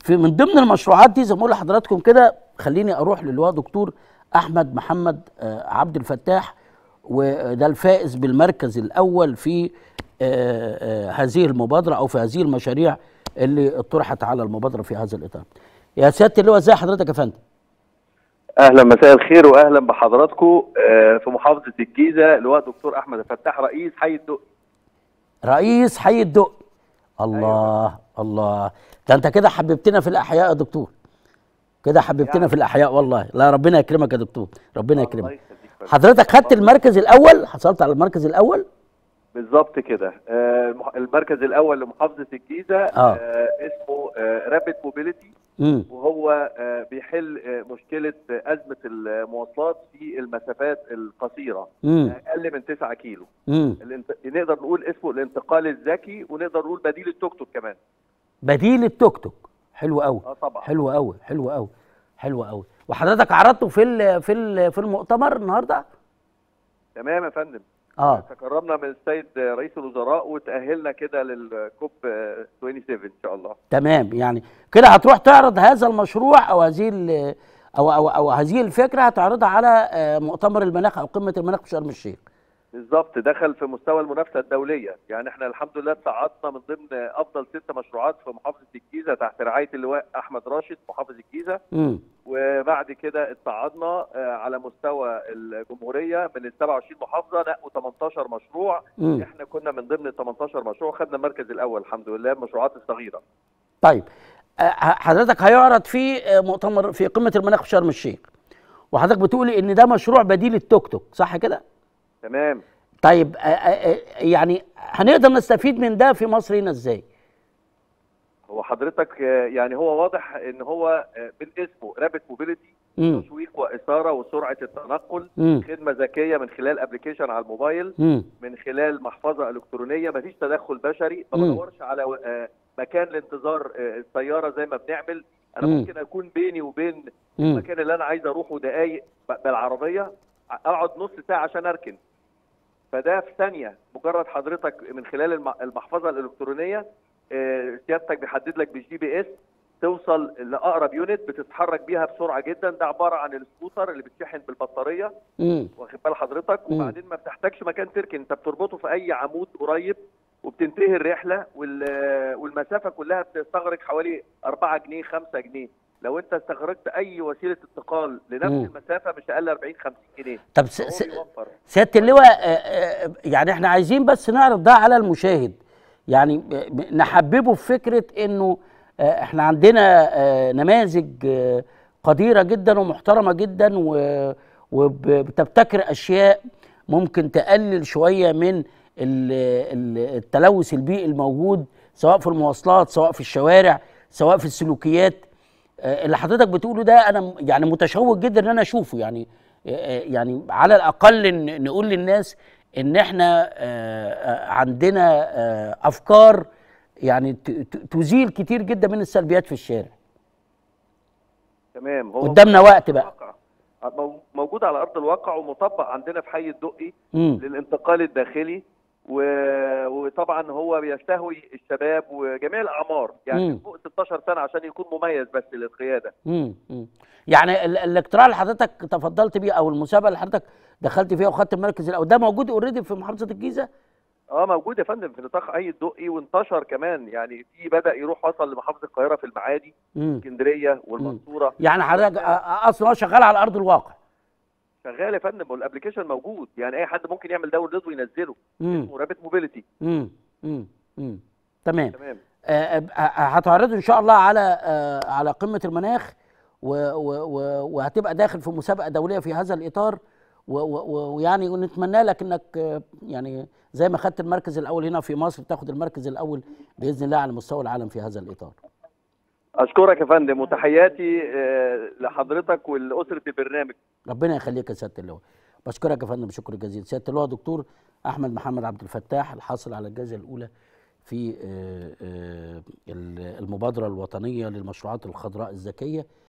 في من ضمن المشروعات دي زي ما بقول لحضراتكم كده خليني اروح للواء دكتور احمد محمد آه، عبد الفتاح وده الفائز بالمركز الاول في آه، آه، هذه المبادره او في هذه المشاريع اللي طرحت على المبادره في هذا الاطار. يا سياده اللواء ازي حضرتك يا فندم؟ اهلا مساء الخير واهلا بحضراتكم آه، في محافظه الجيزه اللواء دكتور احمد الفتاح رئيس حي الدقي رئيس حي الدق الله الله ده انت كده حببتنا في الاحياء يا دكتور كده حببتنا يعني. في الاحياء والله لا ربنا يكرمك يا دكتور ربنا الله يكرمك يخليك فندم. حضرتك خدت المركز الاول حصلت على المركز الاول بالظبط كده آه، المح- المركز الاول لمحافظه الجيزه آه. آه، اسمه رابid موبيليتي امم وهو آه، بيحل آه، مشكله آه، ازمه المواصلات في المسافات القصيره امم اقل من 9 كيلو امم الانت... نقدر نقول اسمه الانتقال الذكي ونقدر نقول بديل التوك توك كمان بديل التوك توك حلو قوي اه طبعا حلو قوي حلو قوي حلو قوي وحضرتك عرضته في ال في ال في المؤتمر النهارده تمام يا فندم اه تكرمنا من السيد رئيس الوزراء وتأهلنا كده للكوب آه، 27 ان شاء الله تمام يعني كده هتروح تعرض هذا المشروع او هذه ال- او او او هذه الفكره هتعرضها على آه، مؤتمر المناخ او قمه المناخ في شرم الشيخ بالظبط دخل في مستوى المنافسه الدوليه يعني احنا الحمد لله تصعدنا من ضمن افضل ست مشروعات في محافظه الجيزه تحت رعايه اللواء احمد راشد محافظ الجيزه امم وبعد كده اتصعدنا آه، على مستوى الجمهوريه من ال 27 محافظه نقوا 18 مشروع امم احنا كنا من ضمن ال 18 مشروع خدنا المركز الاول الحمد لله المشروعات الصغيره طيب آه، حضرتك هيعرض في آه، مؤتمر في قمه المناخ في شرم الشيخ وحضرتك بتقولي ان ده مشروع بديل التوك توك صح كده تمام طيب آه، آه، آه، يعني هنقدر نستفيد من ده في مصر هنا ازاي هو حضرتك آه، يعني هو واضح ان هو آه، من اسمه رابط موبيليتي امم تسويق واثاره وسرعه التنقل امم خدمه ذكيه من خلال ابلكيشن على الموبايل امم من خلال محفظه الكترونيه مفيش تدخل بشري ما مم. بدورش على آه، مكان لانتظار آه، السياره زي ما بنعمل انا مم. ممكن اكون بيني وبين امم المكان اللي انا عايز اروحه دقايق ب- بالعربيه اقعد نص ساعه عشان اركن فده في ثانيه مجرد حضرتك من خلال الم- المحفظه الالكترونيه آه، سيادتك بيحدد لك بالجي بي اس توصل لاقرب يونت بتتحرك بيها بسرعه جدا ده عباره عن السكوتر اللي بتشحن بالبطاريه امم واخد بال حضرتك مم. وبعدين ما بتحتاجش مكان تركن انت بتربطه في اي عمود قريب وبتنتهي الرحله وال- والمسافه كلها بتستغرق حوالي 4 جنيه 5 جنيه لو انت استغرقت اي وسيله انتقال لنفس مم. المسافه مش اقل 40 50 جنيه طب س- فهو س- بيوفر سياده اللواء آه، آه، يعني احنا عايزين بس نعرض ده على المشاهد يعني ب- نحببه في فكره انه آه، احنا عندنا آه، نماذج آه، قديره جدا ومحترمه جدا و- وبتبتكر اشياء ممكن تقلل شويه من ال- ال- التلوث البيئي الموجود سواء في المواصلات سواء في الشوارع سواء في السلوكيات آه، اللي حضرتك بتقوله ده انا م- يعني متشوق جدا ان انا اشوفه يعني آه، آه، يعني على الاقل ن- نقول للناس ان احنا آه، آه، عندنا آه، افكار يعني ت- ت- تزيل كتير جدا من السلبيات في الشارع تمام هو قدامنا وقت بقى الواقع. مو- موجود على ارض الواقع ومطبق عندنا في حي الدقي مم. للانتقال الداخلي و... وطبعا هو بيستهوي الشباب وجميع الاعمار يعني مم. فوق 16 سنه عشان يكون مميز بس للقياده مم. مم. يعني ال- الاقتراع اللي حضرتك تفضلت بيه او المسابقه اللي حضرتك دخلت فيها وخدت المركز الاول ده موجود اوريدي في محافظه الجيزه اه موجود يا فندم في نطاق حي الدقي وانتشر كمان يعني في بدا يروح وصل لمحافظه القاهره في المعادي مم. اسكندريه والمنصوره يعني حضرتك آه، آه، اصلا هو شغال على ارض الواقع شغال يا فندم والابلكيشن موجود يعني اي حد ممكن يعمل داونلود وينزله مم. اسمه رابط موبيليتي مم. مم. مم. تمام تمام آه، آه، آه، هتعرضوا ان شاء الله على آه، على قمه المناخ و- و- و- وهتبقى داخل في مسابقه دوليه في هذا الاطار و- و- و- ويعني ونتمنى لك انك آه، يعني زي ما خدت المركز الاول هنا في مصر تاخد المركز الاول باذن الله على مستوى العالم في هذا الاطار اشكرك يا فندم وتحياتي آه، لحضرتك ولاسره البرنامج ربنا يخليك يا سياده اللواء بشكرك يا فندم شكر جزيل سياده اللواء دكتور احمد محمد عبد الفتاح الحاصل على الجائزه الاولى في آه، آه، المبادره الوطنيه للمشروعات الخضراء الذكيه